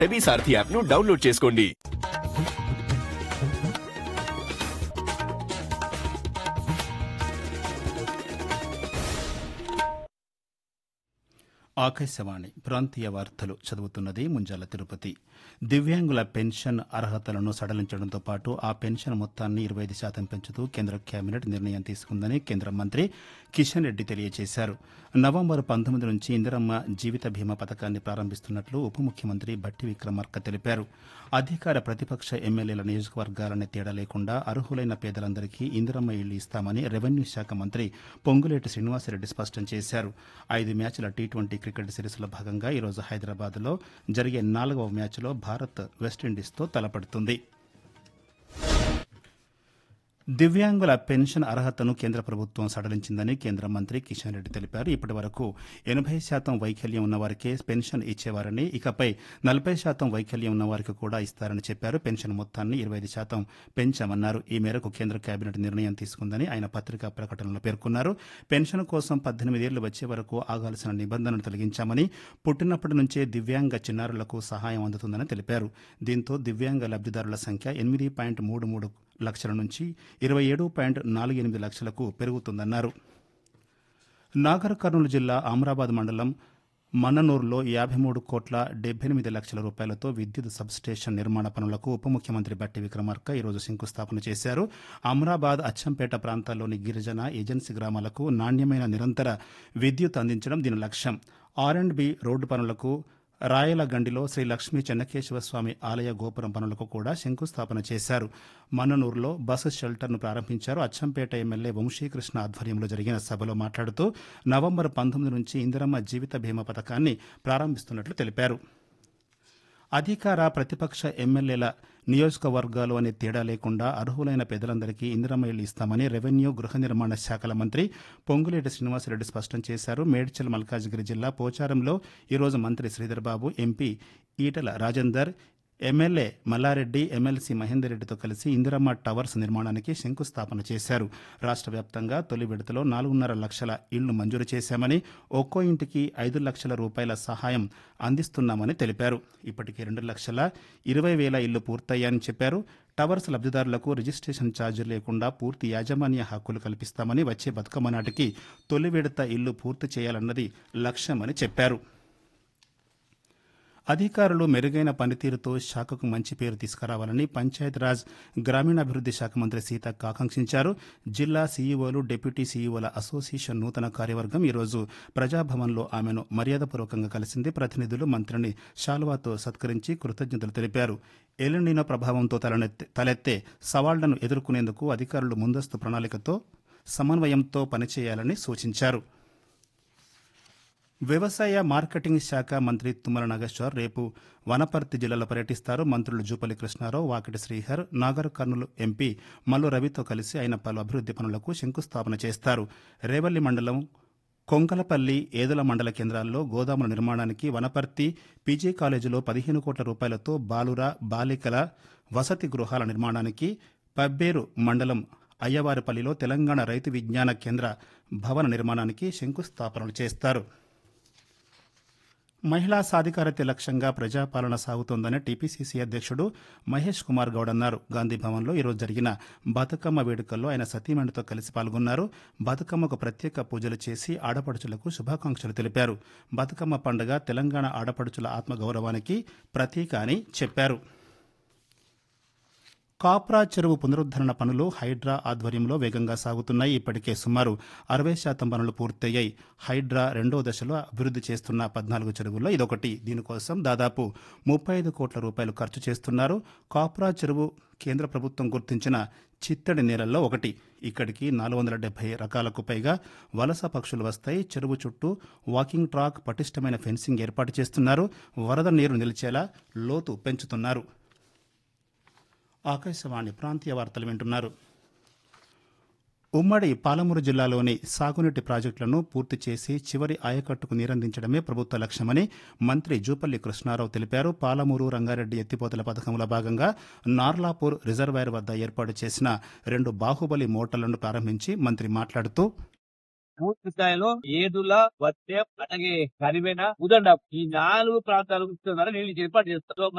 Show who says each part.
Speaker 1: SEBI Saarthi app ను download చేసుకోండి
Speaker 2: ఆకాశవాణి ప్రాంతీయ వార్తలు చదువుతున్నది ముంజాల తిరుపతి దివ్యాంగుల పెన్షన్ అర్హతలను సడలించడంతో పాటు ఆ పెన్షన్ మొత్తాన్ని ఇరవై ఐదు శాతం పెంచుతూ కేంద్ర కేబినెట్ నిర్ణయం తీసుకుందని కేంద్ర మంత్రి కిషన్ రెడ్డి తెలియజేశారు నవంబర్ పంతొమ్మిది నుంచి ఇందిరమ్మ జీవిత బీమా పథకాన్ని ప్రారంభిస్తున్నట్లు ఉప ముఖ్యమంత్రి బట్టి విక్రమార్క తెలిపారు అధికార ప్రతిపక్ష ఎమ్మెల్యేల నియోజకవర్గాలనే తేడా లేకుండా అర్హులైన పేదలందరికీ ఇందిరమ్మ ఇళ్లు ఇస్తామని రెవెన్యూ శాఖ మంత్రి పొంగులేటి శ్రీనివాసరెడ్డి స్పష్టం చేశారు ఐదు మ్యాచ్ల టీ ట్వంటీ క్రికెట్ సిరీస్లో భాగంగా ఈరోజు హైదరాబాద్లో జరిగే నాలుగవ మ్యాచ్లో భారత్ వెస్టిండీస్తో తలపడుతుంది దివ్యాంగుల పెన్షన్ అర్హతను కేంద్ర ప్రభుత్వం సడలించిందని కేంద్ర మంత్రి కిషన్ రెడ్డి తెలిపారు ఇప్పటి వరకు ఎనభై శాతం వైకల్యం ఉన్నవారికే పెన్షన్ ఇచ్చేవారని ఇకపై నలభై శాతం వైకల్యం ఉన్నవారికి కూడా ఇస్తారని చెప్పారు పెన్షన్ మొత్తాన్ని ఇరవై ఐదు శాతం పెంచామన్నారు ఈ మేరకు కేంద్ర కేబినెట్ నిర్ణయం తీసుకుందని ఆయన పత్రికా ప్రకటనలో పేర్కొన్నారు పెన్షన్ కోసం పద్దెనిమిదేళ్లు వచ్చే వరకు ఆగాల్సిన నిబంధనలు తొలగించామని పుట్టినప్పటి నుంచే దివ్యాంగ చిన్నారులకు సహాయం అందుతుందని తెలిపారు దీంతో దివ్యాంగ లబ్దిదారుల సంఖ్య ఎనిమిది పాయింట్ మూడు మూడు లక్షల నుంచి ఇరవై ఏడు పాయింట్ నాలుగు ఎనిమిది లక్షలకు పెరుగుతుందన్నారు నాగర్ కర్నూలు జిల్లా అమరాబాద్ మండలం మన్ననూరులో యాభై మూడు కోట్ల డెబ్బై ఎనిమిది లక్షల రూపాయలతో విద్యుత్ సబ్స్టేషన్ నిర్మాణ పనులకు ఉప ముఖ్యమంత్రి బట్టి విక్రమార్క ఈరోజు శంకుస్థాపన చేశారు అమరాబాద్ అచ్చంపేట ప్రాంతాల్లోని గిరిజన ఏజెన్సీ గ్రామాలకు నాణ్యమైన నిరంతర విద్యుత్ అందించడం దీని లక్ష్యం ఆర్ అండ్ బి రోడ్డు పనులకు రాయలగండిలో శ్రీ లక్ష్మీ చెన్నకేశవ స్వామి ఆలయ గోపురం పనులకు కూడా శంకుస్థాపన చేశారు మన్ననూరులో బస్సు షెల్టర్ను ప్రారంభించారు అచ్చంపేట ఎమ్మెల్యే వంశీకృష్ణ ఆధ్వర్యంలో జరిగిన సభలో మాట్లాడుతూ నవంబర్ పంతొమ్మిది నుంచి ఇందిరమ్మ జీవిత బీమా పథకాన్ని ప్రారంభిస్తున్నట్లు తెలిపారు అధికార ప్రతిపక్ష ఎమ్మెల్యేల నియోజకవర్గాలు అనే తేడా లేకుండా అర్హులైన పేదలందరికీ ఇందిరమ్మ ఇళ్లు ఇస్తామని రెవెన్యూ గృహ నిర్మాణ శాఖల మంత్రి పొంగులేటి శ్రీనివాసరెడ్డి స్పష్టం చేశారు మేడ్చల్ మల్కాజ్గిరి జిల్లా పోచారంలో ఈరోజు మంత్రి Sridhar Babu MP Etela Rajender MLA Malla Reddy MLC Mahender రెడ్డితో కలిసి ఇందిరమ్మ టవర్స్ నిర్మాణానికి శంకుస్థాపన చేశారు రాష్ట్ర వ్యాప్తంగా తొలి విడతలో నాలుగున్నర లక్షల ఇళ్లు మంజూరు చేశామని ఒక్కో ఇంటికి ఐదు లక్షల రూపాయల సహాయం అందిస్తున్నామని తెలిపారు ఇప్పటికే రెండు లక్షల ఇరవై వేల ఇళ్లు పూర్తయ్యాయని చెప్పారు టవర్స్ లబ్దిదారులకు రిజిస్ట్రేషన్ ఛార్జీ లేకుండా పూర్తి యాజమాన్య హక్కులు కల్పిస్తామని వచ్చే బతుకమ్మ నాటికి తొలి విడత ఇల్లు పూర్తి చేయాలన్నది లక్ష్యమని చెప్పారు అధికారులు మెరుగైన పనితీరుతో శాఖకు మంచి పేరు తీసుకురావాలని పంచాయతీరాజ్ గ్రామీణాభివృద్ది శాఖ మంత్రి సీతక్క ఆకాంక్షించారు జిల్లా సీఈఓలు డిప్యూటీ సీఈఓల అసోసియేషన్ నూతన కార్యవర్గం ఈరోజు ప్రజాభవన్లో ఆమెను మర్యాదపూర్వకంగా కలిసింది ప్రతినిధులు మంత్రిని శాల్వాతో సత్కరించి కృతజ్ఞతలు తెలిపారు ఎల్నినో ప్రభావంతో తలనెత్తే తలెత్తే సవాళ్లను ఎదుర్కొనేందుకు అధికారులు ముందస్తు ప్రణాళికతో సమన్వయంతో పనిచేయాలని సూచించారు వ్యవసాయ మార్కెటింగ్ శాఖ మంత్రి తుమ్మల నాగేశ్వర్ రేపు వనపర్తి జిల్లాలో పర్యటిస్తారు మంత్రులు జూపల్లి కృష్ణారావు వాకిటి శ్రీహర్ నాగర్ కర్నూలు ఎంపీ మల్లు రవితో కలిసి ఆయన పలు అభివృద్ది పనులకు శంకుస్థాపన చేస్తారు రేవల్లి మండలం కొంకలపల్లి ఏదుల మండల కేంద్రాల్లో గోదాముల నిర్మాణానికి వనపర్తి పీజీ కాలేజీలో పదిహేను కోట్ల రూపాయలతో బాలుర బాలికల వసతి గృహాల నిర్మాణానికి పబ్బేరు మండలం అయ్యవారిపల్లిలో తెలంగాణ రైతు విజ్ఞాన కేంద్ర భవన నిర్మాణానికి శంకుస్థాపనలు చేస్తారు మహిళా సాధికారత లక్ష్యంగా ప్రజాపాలన సాగుతోందని టీపీసీసీ అధ్యక్షుడు మహేష్ కుమార్ గౌడ్ అన్నారు గాంధీ భవన్లో ఈరోజు జరిగిన బతుకమ్మ వేడుకల్లో ఆయన సతీమణితో కలిసి పాల్గొన్నారు బతుకమ్మకు ప్రత్యేక పూజలు చేసి ఆడపడుచులకు శుభాకాంక్షలు తెలిపారు బతుకమ్మ పండుగ తెలంగాణ ఆడపడుచుల ఆత్మగౌరవానికి ప్రతీక అని చెప్పారు కాప్రా చెరువు పునరుద్దరణ పనులు హైడ్రా ఆధ్వర్యంలో వేగంగా సాగుతున్నాయి ఇప్పటికే సుమారు అరవై శాతం పనులు పూర్తయ్యాయి హైడ్రా రెండో దశలో అభివృద్ది చేస్తున్న పద్నాలుగు చెరువుల్లో ఇదొకటి దీనికోసం దాదాపు ముప్పై ఐదు కోట్ల రూపాయలు ఖర్చు చేస్తున్నారు కాప్రా చెరువు కేంద్ర ప్రభుత్వం గుర్తించిన చిత్తడి నేలల్లో ఒకటి ఇక్కడికి నాలుగు వందల డెబ్బై రకాలకు పైగా వలస పక్షులు వస్తాయి చెరువు చుట్టూ వాకింగ్ ట్రాక్ పటిష్టమైన ఫెన్సింగ్ ఏర్పాటు చేస్తున్నారు వరద నీరు నిలిచేలా లోతు పెంచుతున్నారు ఆకాశవాణి ప్రాంతీయ వార్తలు వింటున్నారు ఉమ్మడి పాలమూరు జిల్లాలోని సాగునీటి ప్రాజెక్టులను పూర్తి చేసి చివరి ఆయకట్టుకు నీరందించడమే ప్రభుత్వ లక్ష్యమని మంత్రి జూపల్లి కృష్ణారావు తెలిపారు పాలమూరు రంగారెడ్డి ఎత్తిపోతల పథకంలో భాగంగా నార్లాపూర్ రిజర్వాయర్ వద్ద ఏర్పాటు చేసిన రెండు బాహుబలి మోటార్లను ప్రారంభించి మంత్రి మాట్లాడుతూ
Speaker 3: పూర్తి స్థాయిలో ఏదుల వత్యం అలాగే కరివెన ఉదండం ఈ నాలుగు ప్రాంతాలకు నీళ్లు ఏర్పాటు చేస్తారు